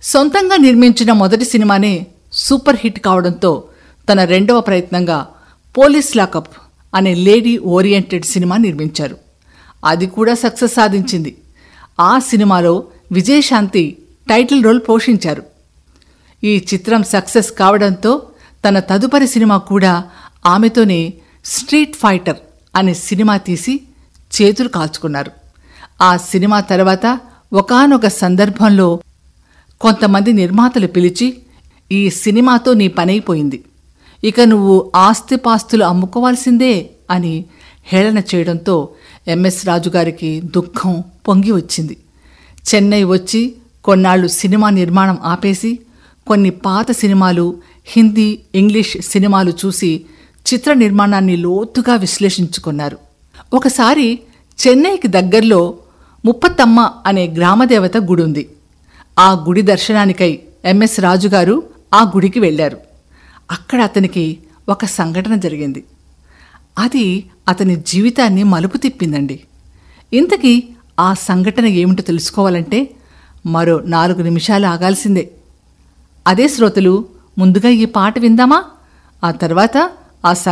సొంతంగా నిర్మించిన మొదటి సినిమానే సూపర్ హిట్ కావడంతో తన రెండవ ప్రయత్నంగా పోలీస్ లాకప్ అనే లేడీ ఓరియంటెడ్ సినిమా నిర్మించారు అది కూడా సక్సెస్ సాధించింది ఆ సినిమాలో విజయశాంతి టైటిల్ రోల్ పోషించారు ఈ చిత్రం సక్సెస్ కావడంతో తన తదుపరి సినిమా కూడా ఆమెతోనే స్ట్రీట్ ఫైటర్ అనే సినిమా తీసి చేతులు కాల్చుకున్నారు ఆ సినిమా తర్వాత ఒకానొక సందర్భంలో కొంతమంది నిర్మాతలు పిలిచి ఈ సినిమాతో నీ పనైపోయింది ఇక నువ్వు ఆస్తిపాస్తులు అమ్ముకోవాల్సిందే అని హేళన చేయడంతో ఎంఎస్ రాజు గారికి దుఃఖం పొంగి వచ్చింది చెన్నై వచ్చి కొన్నాళ్ళు సినిమా నిర్మాణం ఆపేసి కొన్ని పాత సినిమాలు హిందీ ఇంగ్లీష్ సినిమాలు చూసి చిత్ర నిర్మాణాన్ని లోతుగా విశ్లేషించుకున్నారు ఒకసారి చెన్నైకి దగ్గరలో ముప్పత్తమ్మ అనే గ్రామదేవత గుడి ఉంది ఆ గుడి దర్శనానికై ఎంఎస్ రాజుగారు ఆ గుడికి వెళ్ళారు అక్కడ అతనికి ఒక సంఘటన జరిగింది అది అతని జీవితాన్ని మలుపు తిప్పిందండి ఇంతకీ ఆ సంఘటన ఏమిటో తెలుసుకోవాలంటే మరో నాలుగు నిమిషాలు ఆగాల్సిందే అదే శ్రోతలు ముందుగా ఈ పాట విందామా ఆ తర్వాత ఆ